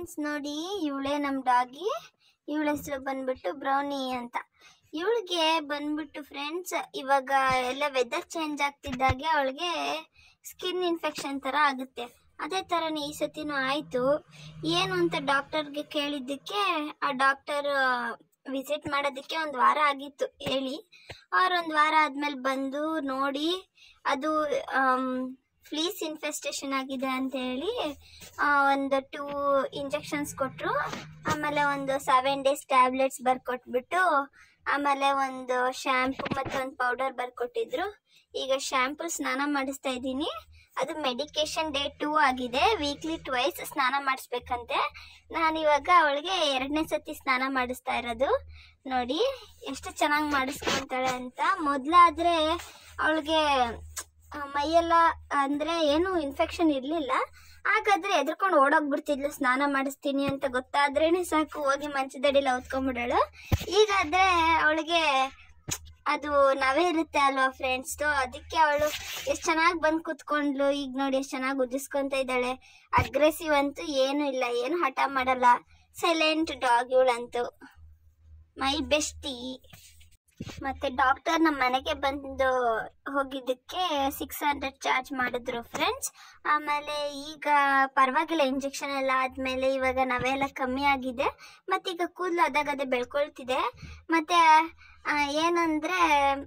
friends ನೋಡಿ ಇವಳೇ ನಮ್ಮ ಡಾಗಿ ಇವಳ ಹೆಸರು ಬಂದ್ಬಿಟ್ಟು ಬ್ರೌನಿ ಅಂತ ಇವಳಿಗೆ ಬಂದ್ಬಿಟ್ಟು ಫ್ರೆಂಡ್ಸ್ ಇವಾಗ ಎಲ್ಲ ವೆದರ್ ಚೇಂಜ್ ಆಗ್ತಿದ್ದಾಗೆ ಅವಳಿಗೆ ಸ್ಕಿನ್ ಇನ್ಫೆಕ್ಷನ್ ಥರ ಆಗುತ್ತೆ ಅದೇ ಥರನೇ ಈ ಸತಿನೂ ಆಯಿತು ಏನು ಅಂತ ಡಾಕ್ಟರ್ಗೆ ಕೇಳಿದ್ದಕ್ಕೆ ಆ ಡಾಕ್ಟರ್ ವಿಸಿಟ್ ಮಾಡೋದಕ್ಕೆ ಒಂದು ವಾರ ಆಗಿತ್ತು ಹೇಳಿ ಅವ್ರು ಒಂದು ವಾರ ಆದಮೇಲೆ ಬಂದು ನೋಡಿ ಅದು ಫ್ಲೀಸ್ ಇನ್ಫೆಸ್ಟೇಷನ್ ಆಗಿದೆ ಅಂತ ಹೇಳಿ ಆ, ಒಂದು ಟೂ ಇಂಜೆಕ್ಷನ್ಸ್ ಕೊಟ್ಟರು ಆಮೇಲೆ ಒಂದು ಸೆವೆನ್ ಡೇಸ್ ಟ್ಯಾಬ್ಲೆಟ್ಸ್ ಬರ್ಕೊಟ್ಬಿಟ್ಟು ಆಮೇಲೆ ಒಂದು ಶ್ಯಾಂಪು ಮತ್ತು ಒಂದು ಪೌಡರ್ ಬರ್ಕೊಟ್ಟಿದ್ರು ಈಗ ಶ್ಯಾಂಪು ಸ್ನಾನ ಮಾಡಿಸ್ತಾ ಇದ್ದೀನಿ ಅದು ಮೆಡಿಕೇಶನ್ ಡೇ ಟೂ ಆಗಿದೆ ವೀಕ್ಲಿ ಟ್ವೈಸ್ ಸ್ನಾನ ಮಾಡಿಸ್ಬೇಕಂತೆ ನಾನಿವಾಗ ಅವಳಿಗೆ ಎರಡನೇ ಸತಿ ಸ್ನಾನ ಮಾಡಿಸ್ತಾ ಇರೋದು ನೋಡಿ ಎಷ್ಟು ಚೆನ್ನಾಗಿ ಮಾಡಿಸ್ಕೊಂತಾಳೆ ಅಂತ ಮೊದಲಾದರೆ ಅವಳಿಗೆ ಮೈಯೆಲ್ಲ ಅಂದರೆ ಏನು ಇನ್ಫೆಕ್ಷನ್ ಇರಲಿಲ್ಲ ಹಾಗಾದ್ರೆ ಎದ್ರಕೊಂಡು ಓಡೋಗ್ಬಿಡ್ತಿದ್ಲು ಸ್ನಾನ ಮಾಡಿಸ್ತೀನಿ ಅಂತ ಗೊತ್ತಾದ್ರೇನೆ ಸಾಕು ಹೋಗಿ ಮಂಚದಡಿಲ್ಲ ಹೊತ್ಕೊಂಡ್ಬಿಡೋಳು ಈಗಾದ್ರೆ ಅವಳಿಗೆ ಅದು ನವೆ ಇರುತ್ತೆ ಅಲ್ವಾ ಫ್ರೆಂಡ್ಸ್ದು ಅದಕ್ಕೆ ಅವಳು ಎಷ್ಟು ಚೆನ್ನಾಗಿ ಬಂದು ಕೂತ್ಕೊಂಡ್ಲು ಈಗ ನೋಡಿ ಎಷ್ಟು ಚೆನ್ನಾಗಿ ಉಜ್ಜಿಸ್ಕೊಂತ ಇದ್ದಾಳೆ ಅಗ್ರೆಸಿವ್ ಅಂತೂ ಏನು ಇಲ್ಲ ಏನು ಹಠ ಮಾಡಲ್ಲ ಸೈಲೆಂಟ್ ಡಾಗ್ ಇವಳಂತೂ ಮೈ ಬೆಸ್ಟಿ ಮತ್ತೆ ಡಾಕ್ಟರ್ ನಮ್ಮ ಮನೆಗೆ ಬಂದು ಹೋಗಿದ್ದಕ್ಕೆ ಸಿಕ್ಸ್ ಹಂಡ್ರೆಡ್ ಚಾರ್ಜ್ ಮಾಡಿದ್ರು ಫ್ರೆಂಡ್ಸ್ ಆಮೇಲೆ ಈಗ ಪರವಾಗಿಲ್ಲ ಇಂಜೆಕ್ಷನ್ ಎಲ್ಲ ಆದಮೇಲೆ ಇವಾಗ ನವೆಲ್ಲ ಕಮ್ಮಿ ಆಗಿದೆ ಮತ್ತು ಈಗ ಕೂದಲು ಅದಾಗದೇ ಬೆಳ್ಕೊಳ್ತಿದೆ ಮತ್ತು ಏನಂದರೆ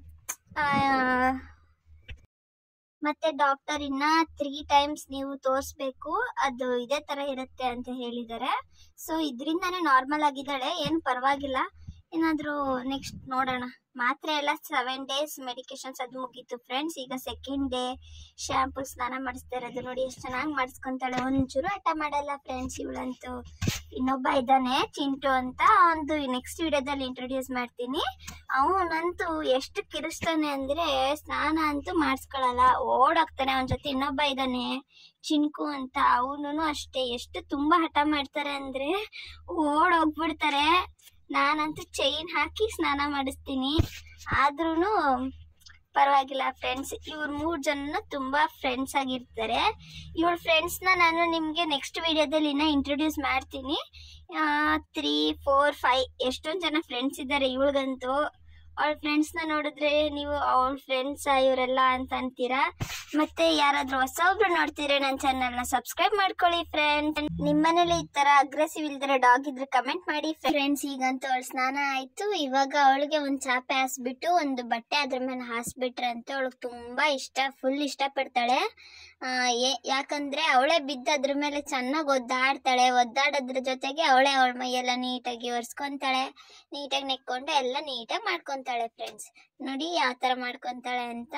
ಮತ್ತೆ ಡಾಕ್ಟರ್ ಇನ್ನ ತ್ರೀ ಟೈಮ್ಸ್ ನೀವು ತೋರಿಸ್ಬೇಕು ಅದು ಇದೇ ತರ ಇರುತ್ತೆ ಅಂತ ಹೇಳಿದ್ದಾರೆ ಸೊ ಇದರಿಂದಾನೇ ನಾರ್ಮಲ್ ಆಗಿದ್ದಾಳೆ ಏನು ಪರವಾಗಿಲ್ಲ ಏನಾದರೂ ನೆಕ್ಸ್ಟ್ ನೋಡೋಣ ಮಾತ್ರೆ ಎಲ್ಲ ಸೆವೆನ್ ಡೇಸ್ ಮೆಡಿಕೇಶನ್ಸ್ ಅದು ಮುಗೀತು ಫ್ರೆಂಡ್ಸ್ ಈಗ ಸೆಕೆಂಡ್ ಡೇ ಶ್ಯಾಂಪು ಸ್ನಾನ ಮಾಡಿಸ್ತಾ ಇರೋದು ನೋಡಿ ಎಷ್ಟು ಚೆನ್ನಾಗಿ ಮಾಡಿಸ್ಕೊಂತಾಳೆ ಒಂಚೂರು ಹಠ ಮಾಡಲ್ಲ ಫ್ರೆಂಡ್ಸ್ ಇವಳಂತೂ ಇನ್ನೊಬ್ಬ ಇದ್ದಾನೆ ಚಿಂಟು ಅಂತ ಒಂದು ನೆಕ್ಸ್ಟ್ ವಿಡಿಯೋದಲ್ಲಿ ಇಂಟ್ರೊಡ್ಯೂಸ್ ಮಾಡ್ತೀನಿ ಅವನಂತೂ ಎಷ್ಟು ಕಿರಿಸ್ತಾನೆ ಅಂದ್ರೆ ಸ್ನಾನ ಅಂತೂ ಮಾಡಿಸ್ಕೊಳಲ್ಲ ಓಡೋಗ್ತಾನೆ ಅವನ ಜೊತೆ ಇನ್ನೊಬ್ಬ ಇದ್ದಾನೆ ಚಿಂಕು ಅಂತ ಅವನು ಅಷ್ಟೇ ಎಷ್ಟು ತುಂಬಾ ಹಠ ಮಾಡ್ತಾರೆ ಅಂದ್ರೆ ಓಡೋಗ್ಬಿಡ್ತಾರೆ ನಾನಂತೂ ಚೈನ್ ಹಾಕಿ ಸ್ನಾನ ಮಾಡಿಸ್ತೀನಿ ಆದ್ರೂ ಪರವಾಗಿಲ್ಲ ಫ್ರೆಂಡ್ಸ್ ಇವ್ರ ಮೂರು ಜನ ತುಂಬಾ ಫ್ರೆಂಡ್ಸ್ ಆಗಿರ್ತಾರೆ ಇವಳ ಫ್ರೆಂಡ್ಸ್ನ ನಾನು ನಿಮಗೆ ನೆಕ್ಸ್ಟ್ ವಿಡಿಯೋದಲ್ಲಿ ಇನ್ನ ಇಂಟ್ರೊಡ್ಯೂಸ್ ಮಾಡ್ತೀನಿ ತ್ರೀ ಫೋರ್ ಫೈವ್ ಎಷ್ಟೊಂದು ಜನ ಫ್ರೆಂಡ್ಸ್ ಇದ್ದಾರೆ ಇವಳಿಗಂತೂ ಅವಳ ಫ್ರೆಂಡ್ಸ್ನ ನೋಡಿದ್ರೆ ನೀವು ಅವಳ ಫ್ರೆಂಡ್ಸ್ ಇವರೆಲ್ಲ ಅಂತ ಅಂತೀರಾ ಮತ್ತೆ ಯಾರಾದ್ರೂ ಹೊಸೊಬ್ರು ನೋಡ್ತೀರಾ ನನ್ನ ಚಾನಲ್ನ ಸಬ್ಸ್ಕ್ರೈಬ್ ಮಾಡ್ಕೊಳ್ಳಿ ಫ್ರೆಂಡ್ಸ್ ನಿಮ್ಮನೇಲಿ ಈ ತರ ಅಗ್ರೆಸಿವ್ ಇಲ್ದಿರೋ ಡಾಗ್ ಇದ್ರೆ ಕಮೆಂಟ್ ಮಾಡಿ ಫ್ರೆಂಡ್ಸ್ ಈಗಂತೂ ಅವಳ ಸ್ನಾನ ಆಯ್ತು ಇವಾಗ ಅವಳಿಗೆ ಒಂದು ಚಾಪೆ ಹಾಸ್ಬಿಟ್ಟು ಒಂದು ಬಟ್ಟೆ ಅದ್ರ ಮೇಲೆ ಹಾಸ್ಬಿಟ್ರೆ ಅಂತ ಅವಳಿಗೆ ತುಂಬಾ ಇಷ್ಟ ಫುಲ್ ಇಷ್ಟಪಡ್ತಾಳೆ ಆ, ಏ- ಯಾಕಂದ್ರೆ ಅವಳೇ ಬಿದ್ದು ಅದ್ರ ಮೇಲೆ ಚೆನ್ನಾಗಿ ಒದ್ದಾಡ್ತಾಳೆ ಒದ್ದಾಡೋದ್ರ ಜೊತೆಗೆ ಅವಳೇ ಅವಳ ಮೈಯೆಲ್ಲ ನೀಟಾಗಿ ಒರೆಸ್ಕೊಂತಾಳೆ ನೀಟಾಗಿ ನೆಕ್ಕೊಂಡು ಎಲ್ಲ ನೀಟಾಗಿ ಮಾಡ್ಕೊಂತಾಳೆ ಫ್ರೆಂಡ್ಸ್ ನೋಡಿ ಯಾವ ಥರ ಮಾಡ್ಕೊಂತಾಳೆ ಅಂತ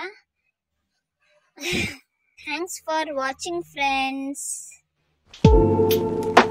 ಥ್ಯಾಂಕ್ಸ್ ಫಾರ್ ವಾಚಿಂಗ್ ಫ್ರೆಂಡ್ಸ್